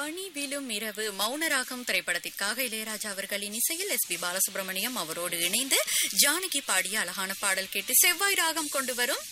பனி விழும் இரவு மௌனராகம் திரைப்படத்திற்காக இளையராஜா அவர்களின் இசையில் எஸ் பி பாலசுப்ரமணியம் அவரோடு இணைந்து ஜானகி பாடிய அழகான பாடல் கேட்டு செவ்வாய் ராகம் கொண்டு வரும்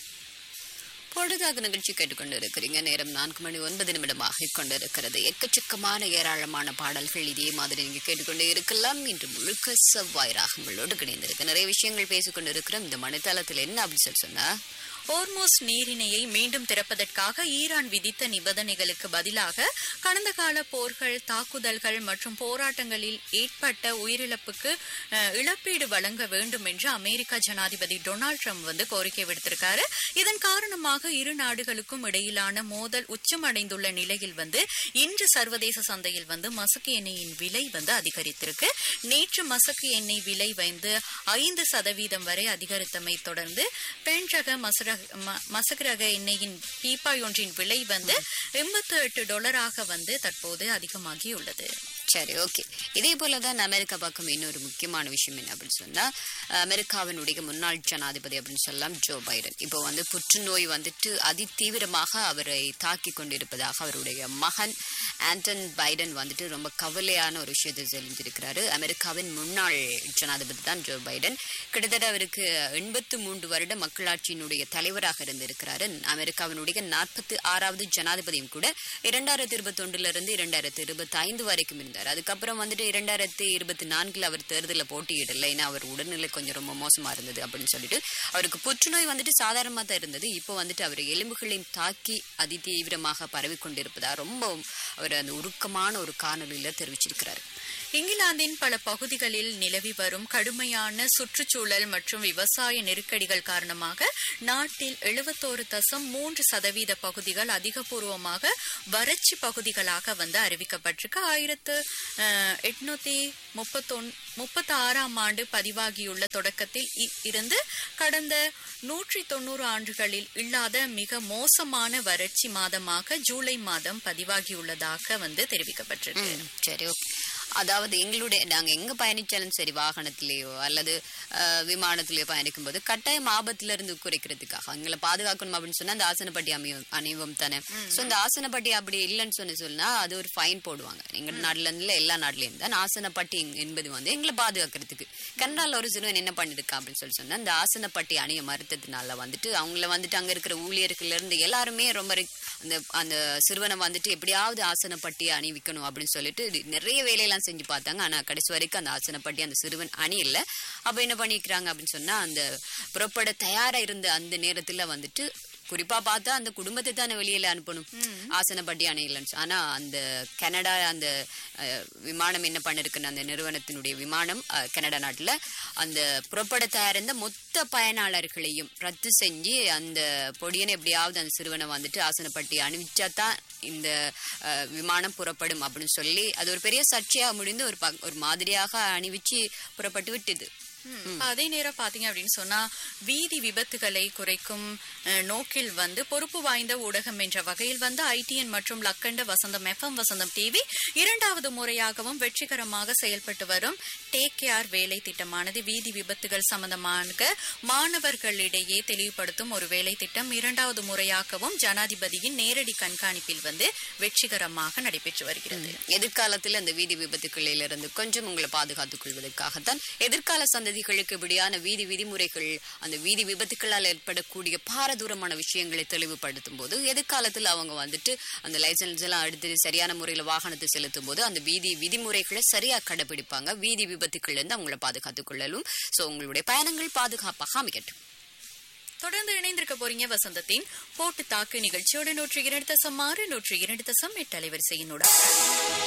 பொழுதாக நிகழ்ச்சி கேட்டுக்கொண்டு இருக்கிறீங்க நேரம் நான்கு மணி ஒன்பது நிமிடமாக கொண்டிருக்கிறது எக்கச்சக்கமான ஏராளமான பாடல்கள் இதே மாதிரி நீங்க கேட்டுக்கொண்டு இருக்கலாம் இன்று முழுக்க செவ்வாய் ராகங்களோடு கிடைந்திருக்கு நிறைய விஷயங்கள் பேசிக்கொண்டு இருக்கிறோம் இந்த மணித்தளத்தில் என்ன அப்படின்னு சொல்லி சொன்னா ஹோர்மோஸ் நீரிணையை மீண்டும் திறப்பதற்காக ஈரான் விதித்த நிபந்தனைகளுக்கு பதிலாக கடந்த கால போர்கள் தாக்குதல்கள் மற்றும் போராட்டங்களில் ஏற்பட்ட உயிரிழப்புக்கு அஹ், இழப்பீடு வழங்க வேண்டும் என்று அமெரிக்க ஜனாதிபதி டொனால்ட் ட்ரம்ப் வந்து கோரிக்கை விடுத்திருக்காரு இதன் காரணமாக இரு நாடுகளுக்கும் இடையிலான மோதல் உச்சமடைந்துள்ள நிலையில் வந்து இன்று சர்வதேச சந்தையில் வந்து மசக்கு எண்ணெயின் விலை வந்து அதிகரித்திருக்கு நேற்று மசக்கு எண்ணெய் விலை வந்து ஐந்து சதவீதம் வரை அதிகரித்தமை தொடர்ந்து பெண்ரக மசரக ம- மசகரக எண்ணெயின் பீப்பாய் ஒன்றின் விலை வந்து எண்பத்தி எட்டு டாலராக வந்து தற்போது அதிகமாகியுள்ளது சரி ஓகே இதே போலதான் அமெரிக்கா பக்கம் இன்னொரு முக்கியமான விஷயம் என்ன அப்படின்னு சொன்னா அமெரிக்காவினுடைய முன்னாள் ஜனாதிபதி அப்படின்னு சொல்லலாம் ஜோ பைடன் இப்போ வந்து புற்றுநோய் வந்துட்டு அதிதீவிரமாக அவரை தாக்கி கொண்டிருப்பதாக அவருடைய மகன் ஆண்டன் பைடன் வந்துட்டு ரொம்ப கவலையான ஒரு விஷயத்தை தெரிஞ்சிருக்கிறாரு அமெரிக்காவின் முன்னாள் ஜனாதிபதி தான் ஜோ பைடன் கிட்டத்தட்ட அவருக்கு எண்பத்து மூன்று வருட மக்களாட்சியினுடைய தலைவராக இருந்திருக்கிறாரு அமெரிக்காவினுடைய நாற்பத்தி ஆறாவது ஜனாதிபதியும் கூட இரண்டாயிரத்தி இருபத்தி ஒன்றுல இருந்து இரண்டாயிரத்தி இருபத்தி ஐந்து வரைக்கும் இருந்தார் அதுக்கப்புறம் வந்துட்டு இரண்டாயிரத்தி இருபத்தி நான்குல அவர் தேர்தலில் போட்டியிடல ஏன்னா அவர் உடல்நிலை கொஞ்சம் ரொம்ப மோசமா இருந்தது அப்படின்னு சொல்லிட்டு அவருக்கு புற்றுநோய் வந்துட்டு சாதாரணமாக தான் இருந்தது இப்போ வந்துட்டு அவர் எலும்புகளின் தாக்கி அதிதீவிரமாக பரவி கொண்டிருப்பதா ரொம்ப அவர் அந்த உருக்கமான ஒரு காணொலியில தெரிவிச்சிருக்கிறாரு இங்கிலாந்தின் பல பகுதிகளில் நிலவி வரும் கடுமையான சுற்றுச்சூழல் மற்றும் விவசாய நெருக்கடிகள் காரணமாக நாட்டில் எழுபத்தோரு தசம் மூன்று சதவீத பகுதிகள் அதிகபூர்வமாக வறட்சி பகுதிகளாக வந்து அறிவிக்கப்பட்டிருக்கு ஆயிரத்து அஹ், எட்நூத்தி முப்பத்தொன் முப்பத்தி ஆறாம் ஆண்டு பதிவாகியுள்ள தொடக்கத்தில் இ- இருந்து கடந்த நூற்றி தொண்ணூறு ஆண்டுகளில் இல்லாத மிக மோசமான வறட்சி மாதமாக ஜூலை மாதம் பதிவாகியுள்ளதாக வந்து தெரிவிக்கப்பட்டிருக்கு ம், சரி ஓகே அதாவது எங்களுடைய நாங்க எங்க பயணிச்சாலும் சரி வாகனத்திலேயோ அல்லது அஹ், விமானத்திலேயோ பயணிக்கும் போது கட்டாயம் ஆபத்துல இருந்து குறைக்கிறதுக்காக எங்களை பாதுகாக்கணும் அப்படின்னு சொன்னா அந்த ஆசனப்பட்டி அமையும் அணிவம் தானே சோ இந்த ஆசனப்பட்டி அப்படி இல்லைன்னு சொல்லி சொன்னா அது ஒரு ஃபைன் போடுவாங்க எங்க நாட்டுல இருந்து எல்லா நாட்டுலயும் தான் ஆசனப்பட்டி என்பது வந்து எங்களை பாதுகாக்கிறதுக்கு கனடால ஒரு சிறுவன் என்ன பண்ணிருக்கான் அப்படின்னு சொல்லி சொன்னா இந்த ஆசனப்பட்டி அணிய மறுத்ததுனால வந்துட்டு அவங்கள வந்துட்டு அங்க இருக்கிற ஊழியர்கள்ல இருந்து எல்லாருமே ரொம்ப ரி- அந்த அந்த சிறுவனை வந்துட்டு எப்படியாவது ஆசனப்பட்டி அணிவிக்கணும் அப்படின்னு சொல்லிட்டு இது நிறைய வேலையெல்லாம் செஞ்சு பார்த்தாங்க ஆனா கடைசி வரைக்கும் அந்த ஆசனப்பட்டி அந்த சிறுவன் அணி இல்ல அப்ப என்ன பண்ணிக்கிறாங்க அப்படின்னு சொன்னா அந்த புறப்பட தயாரா இருந்த அந்த நேரத்துல வந்துட்டு குறிப்பா பார்த்தா அந்த குடும்பத்தை தானே வெளியில அனுப்பணும் ஆசனப்பட்டி அணையிலன்னு சொ- ஆனா அந்த கனடா அந்த அஹ், விமானம் என்ன பண்ணிருக்குன்னு அந்த நிறுவனத்தினுடைய விமானம் அஹ், கனடா நாட்டுல அந்த புறப்பட தயாரிந்த மொத்த பயனாளர்களையும் ரத்து செஞ்சு அந்த பொடியனை எப்படியாவது அந்த சிறுவனை வந்துட்டு ஆசனப்பட்டி அணிவிச்சா தான் இந்த அஹ், விமானம் புறப்படும் அப்படின்னு சொல்லி அது ஒரு பெரிய சர்ச்சையா முடிந்து ஒரு ப- ஒரு மாதிரியாக அணிவிச்சு புறப்பட்டு விட்டுது ம். அதே நேரம் பாத்தீங்க அப்படின்னு சொன்னா வீதி விபத்துகளை குறைக்கும் அஹ், நோக்கில் வந்து பொறுப்பு வாய்ந்த ஊடகம் என்ற வகையில் வந்து ஐடிஎன் மற்றும் லக்கண்ட வசந்தம் எஃப்எம் வசந்தம் டிவி இரண்டாவது முறையாகவும் வெற்றிகரமாக செயல்பட்டு வரும் டேக் கேர் வேலை திட்டமானது வீதி விபத்துகள் சம்பந்தமான மாணவர்களிடையே தெளிவுபடுத்தும் ஒரு வேலை திட்டம் இரண்டாவது முறையாகவும் ஜனாதிபதியின் நேரடி கண்காணிப்பில் வந்து வெற்றிகரமாக நடைபெற்று வருகிறது எதிர்காலத்தில் அந்த வீதி விபத்துக்களில் இருந்து கொஞ்சம் உங்களை பாதுகாத்துக் கொள்வதற்காகத்தான் எதிர்கால சந்ததிகளுக்கு இப்படியான வீதி விதிமுறைகள் அந்த வீதி விபத்துக்களால் ஏற்படக்கூடிய பாரதூரமான விஷயங்களை தெளிவுபடுத்தும் போது எதிர்காலத்தில் அவங்க வந்துட்டு அந்த லைசன்ஸ் எல்லாம் எடுத்து சரியான முறையில் வாகனத்தை செலுத்தும் போது அந்த வீதி விதிமுறைகளை சரியா கடைபிடிப்பாங்க வீதி விபத்துக்கள்ல இருந்து அவங்கள பாதுகாத்துக் கொள்ளலும் சோ உங்களுடைய பயணங்கள் பாதுகாப்பாக அமைக்கட்டும் தொடர்ந்து இணைந்திருக்க போறீங்க வசந்தத்தின் போட்டு தாக்கு நிகழ்ச்சியோட நூற்றி இரண்டு தசம் ஆறு நூற்றி இரண்டு தசம் எட்டு அலைவரிசையினோட